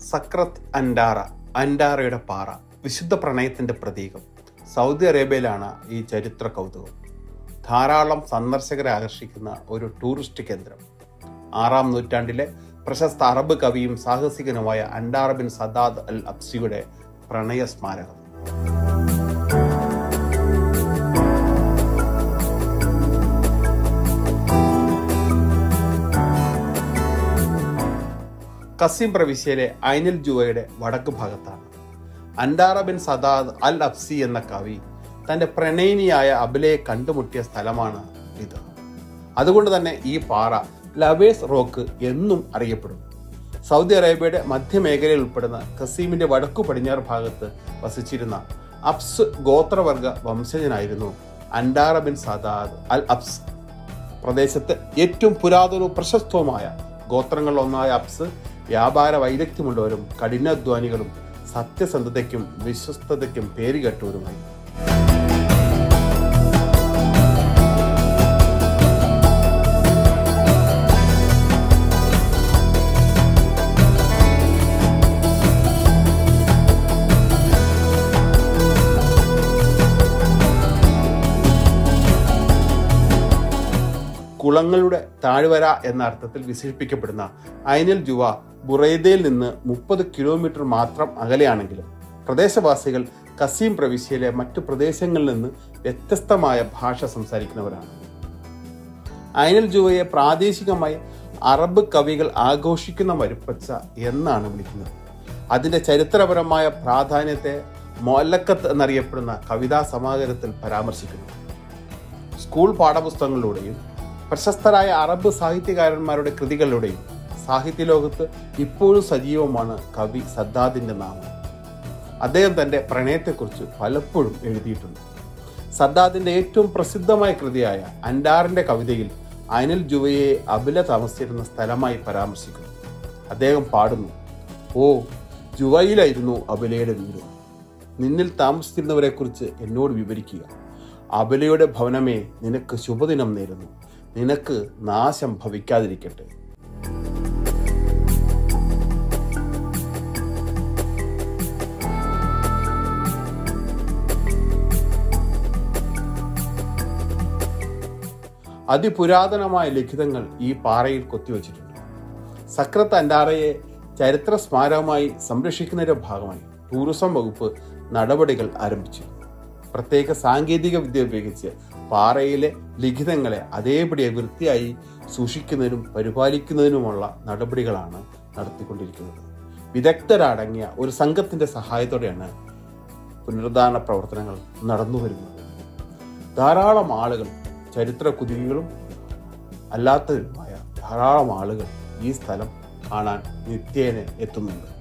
സക്രത്ത് അൻഡാറ അൻഡാറയുടെ പാറ വിശുദ്ധ പ്രണയത്തിന്റെ പ്രതീകം സൗദി അറേബ്യയിലാണ് ഈ ചരിത്ര കൗതുകം ധാരാളം സന്ദർശകരെ ആകർഷിക്കുന്ന ഒരു ടൂറിസ്റ്റ് കേന്ദ്രം ആറാം നൂറ്റാണ്ടിലെ പ്രശസ്ത അറബ് കവിയും സാഹസികനുമായ അൻഡാർ ബിൻ സദാദ് അൽ അബ്സിയുടെ പ്രണയ സ്മാരകം കസീം പ്രവിശ്യയിലെ ഐനൽ ജുവയുടെ വടക്ക് ഭാഗത്താണ് അൻഡാറ ബിൻ സദാദ് അൽ അബ്സി എന്ന കവി തന്റെ പ്രണയിനിയായ അബിലയെ കണ്ടുമുട്ടിയ സ്ഥലമാണ് ഇത് അതുകൊണ്ട് തന്നെ ഈ പാറ ലവേസ് റോക്ക് എന്നും അറിയപ്പെടുന്നു സൗദി അറേബ്യയുടെ മധ്യമേഖലയിൽ ഉൾപ്പെടുന്ന കസീമിന്റെ വടക്കു പടിഞ്ഞാറ് ഭാഗത്ത് വസിച്ചിരുന്ന അബ്സ് ഗോത്രവർഗ വംശജനായിരുന്നു അൻഡാറ ബിൻ സദാദ് അൽ അബ്സ് പ്രദേശത്ത് ഏറ്റവും പുരാതനവും പ്രശസ്തവുമായ ഗോത്രങ്ങളിലൊന്നായ അബ്സ് വ്യാപാര വൈദഗ്ധ്യമുള്ളവരും കഠിനാധ്വാനികളും സത്യസന്ധതയ്ക്കും വിശ്വസ്തതയ്ക്കും പേരുകെട്ടവരുമായി കുളങ്ങളുടെ താഴ്വര എന്ന അർത്ഥത്തിൽ വിശേഷിപ്പിക്കപ്പെടുന്ന ഐനൽ ജുവ ബുറൈദയിൽ നിന്ന് മുപ്പത് കിലോമീറ്റർ മാത്രം അകലെയാണെങ്കിലും പ്രദേശവാസികൾ കസീം പ്രവിശ്യയിലെ മറ്റു പ്രദേശങ്ങളിൽ നിന്ന് വ്യത്യസ്തമായ ഭാഷ സംസാരിക്കുന്നവരാണ് ഐനൽ ജുവയെ പ്രാദേശികമായി അറബ് കവികൾ ആഘോഷിക്കുന്ന മരുപ്പച്ച എന്നാണ് വിളിക്കുന്നത് അതിന്റെ ചരിത്രപരമായ പ്രാധാന്യത്തെ മൊല്ലക്കത്ത് എന്നറിയപ്പെടുന്ന കവിതാ സമാഹാരത്തിൽ പരാമർശിക്കുന്നു സ്കൂൾ പാഠപുസ്തകങ്ങളിലൂടെയും പ്രശസ്തരായ അറബ് സാഹിത്യകാരന്മാരുടെ കൃതികളിലൂടെയും സാഹിത്യലോകത്ത് ഇപ്പോഴും സജീവമാണ് കവി സദ്ദാദിന്റെ നാമം അദ്ദേഹം തന്റെ പ്രണയത്തെക്കുറിച്ച് പലപ്പോഴും എഴുതിയിട്ടുണ്ട് സദ്ദാദിന്റെ ഏറ്റവും പ്രസിദ്ധമായ കൃതിയായ അൻഡാറിന്റെ കവിതയിൽ അനിൽ ജുവയെ അബില താമസിച്ചിരുന്ന സ്ഥലമായി പരാമർശിക്കുന്നു അദ്ദേഹം പാടുന്നു ഓ ജുവയിലായിരുന്നു അബിലയുടെ വീട് നിന്നിൽ താമസിച്ചിരുന്നവരെക്കുറിച്ച് എന്നോട് വിവരിക്കുക അബലയുടെ ഭവനമേ നിനക്ക് ശുഭദിനം നേരുന്നു നിനക്ക് നാശം ഭവിക്കാതിരിക്കട്ടെ അതിപുരാതനമായ ലിഖിതങ്ങൾ ഈ പാറയിൽ കൊത്തിവച്ചിട്ടുണ്ട് സക്രത്ത് അൻഡാറയെ ചരിത്ര സ്മാരകമായി സംരക്ഷിക്കുന്നതിന്റെ ഭാഗമായി ടൂറിസം വകുപ്പ് നടപടികൾ ആരംഭിച്ചു പ്രത്യേക സാങ്കേതിക വിദ്യ ഉപയോഗിച്ച് പാറയിലെ ലിഖിതങ്ങളെ അതേപടി വൃത്തിയായി സൂക്ഷിക്കുന്നതിനും പരിപാലിക്കുന്നതിനുമുള്ള നടപടികളാണ് നടത്തിക്കൊണ്ടിരിക്കുന്നത് വിദഗ്ധരടങ്ങിയ ഒരു സംഘത്തിന്റെ സഹായത്തോടെയാണ് പുനരുദ്ധാരണ പ്രവർത്തനങ്ങൾ നടന്നു വരുന്നത് ധാരാളം ആളുകൾ ചരിത്ര കുതിരികളും അല്ലാത്തവരുമായ ധാരാളം ആളുകൾ ഈ സ്ഥലം കാണാൻ നിത്യേന എത്തുന്നുണ്ട്